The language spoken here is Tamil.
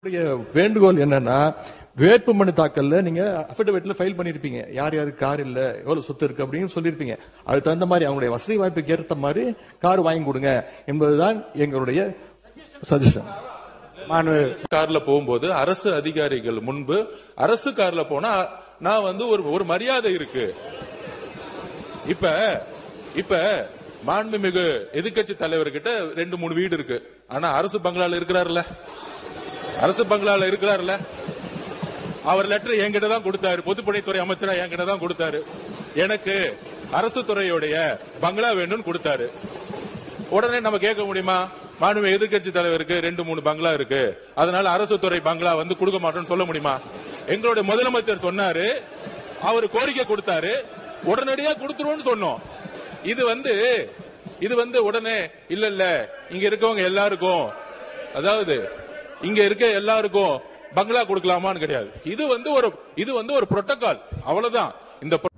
என்னுடைய வேண்டுகோள் என்னன்னா வேட்பு மனு தாக்கல்ல நீங்க அஃபிடவிட்ல ஃபைல் பண்ணிருப்பீங்க யார் யாருக்கு கார் இல்ல எவ்வளவு சொத்து இருக்கு அப்படின்னு சொல்லிருப்பீங்க அதுக்கு தகுந்த மாதிரி அவங்களுடைய வசதி வாய்ப்புக்கு ஏற்ற மாதிரி கார் வாங்கி கொடுங்க என்பதுதான் எங்களுடைய சஜஷன் மாண்பு கார்ல போகும்போது அரசு அதிகாரிகள் முன்பு அரசு கார்ல போனா நான் வந்து ஒரு ஒரு மரியாதை இருக்கு இப்ப இப்ப மாண்புமிகு எதிர்க்கட்சி தலைவர்கிட்ட ரெண்டு மூணு வீடு இருக்கு ஆனா அரசு பங்களால இருக்கிறாருல்ல அரசு பங்களால இருக்கிறாருல்ல அவர் லெட்டர் என்கிட்ட தான் கொடுத்தாரு பொதுப்பணித்துறை அமைச்சரா என்கிட்ட தான் கொடுத்தாரு எனக்கு அரசு துறையுடைய பங்களா வேணும்னு கொடுத்தாரு உடனே நம்ம கேட்க முடியுமா மாண்பு எதிர்க்கட்சி தலைவருக்கு ரெண்டு மூணு பங்களா இருக்கு அதனால அரசு துறை பங்களா வந்து கொடுக்க மாட்டோம்னு சொல்ல முடியுமா எங்களுடைய முதலமைச்சர் சொன்னாரு அவர் கோரிக்கை கொடுத்தாரு உடனடியா கொடுத்துருவோம்னு சொன்னோம் இது வந்து இது வந்து உடனே இல்ல இல்ல இங்க இருக்கவங்க எல்லாருக்கும் அதாவது இங்க இருக்க எல்லாருக்கும் பங்களா கொடுக்கலாமான்னு கிடையாது இது வந்து ஒரு இது வந்து ஒரு புரோட்டோகால் அவ்வளவுதான் இந்த